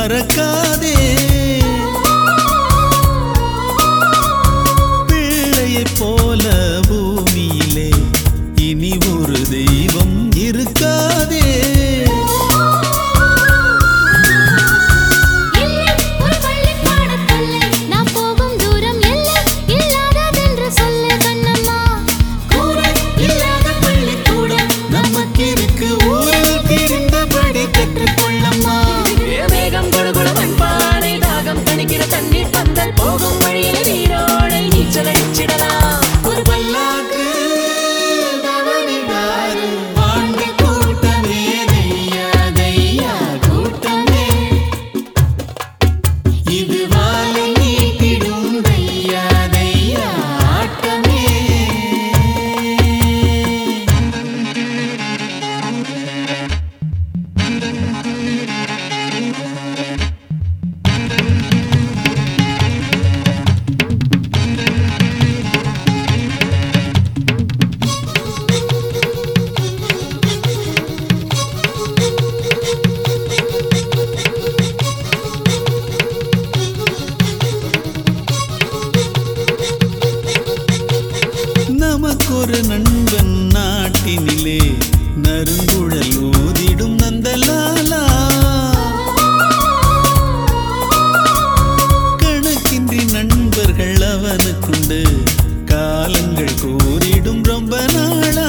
மறக்காதே பிள்ளையைப் போல பூமியிலே இனி ஒரு தெய்வம் இருக்காதே இல்லை ஒரு பள்ளிப்பாடத் தொல்லை நான் போகும் தூரம் எல்லை இல்லாததென்று சொல்லு கண்ணம்மா கூரை இல்லாத பள்ளிக்கூடம் நமக்கு இருக்கு ஊரில் தெரிந்தபடி கற்றுக்கொள்ளம்மா மேகம் கொடுகுடு மண்பானை தாகம் தணிக்கிற தண்ணீர் பந்தல் போகும் வழியில் நீரோடை நீச்சல் அடிச்சிடலாம் ஒரு பல்லாக்கு தவறினாரு ஆண்டு கூட்டமே தையா தையா கூட்டமே இது வாழை நீட்டிடும் தையா தையா ஆட்டமே நமக்கொரு நண்பன் நாட்டினிலே நறுங்குழல் ஊதிடும் நந்தலாலா கணக்கின்றி நண்பர்கள் அவனுக்குண்டு காலங்கள் கூறிடும் ரொம்ப நாளா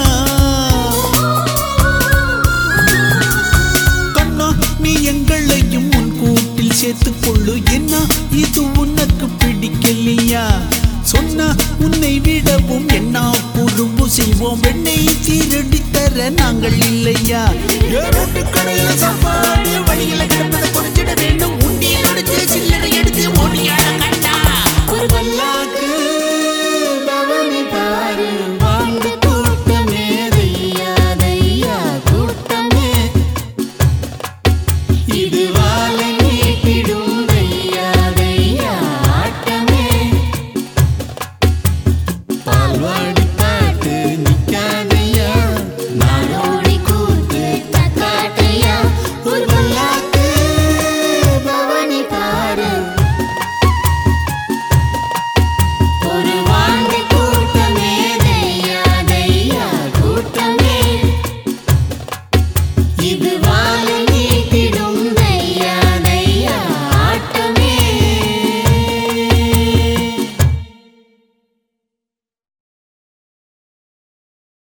கண்ணா நீ எங்களையும் உன் கூட்டில் சேர்த்துக் கொள்ளு என்ன இது உனக்கு பிடிக்கலையா சொன்னா உன்னை விடவும் என்ன புழுவு செய்வோம் வெண்ணை சீரடி தர நாங்கள் இல்லையா ஏரோட்டு கடையில சாப்பாடு வழியில கிடப்பதை கொடுத்து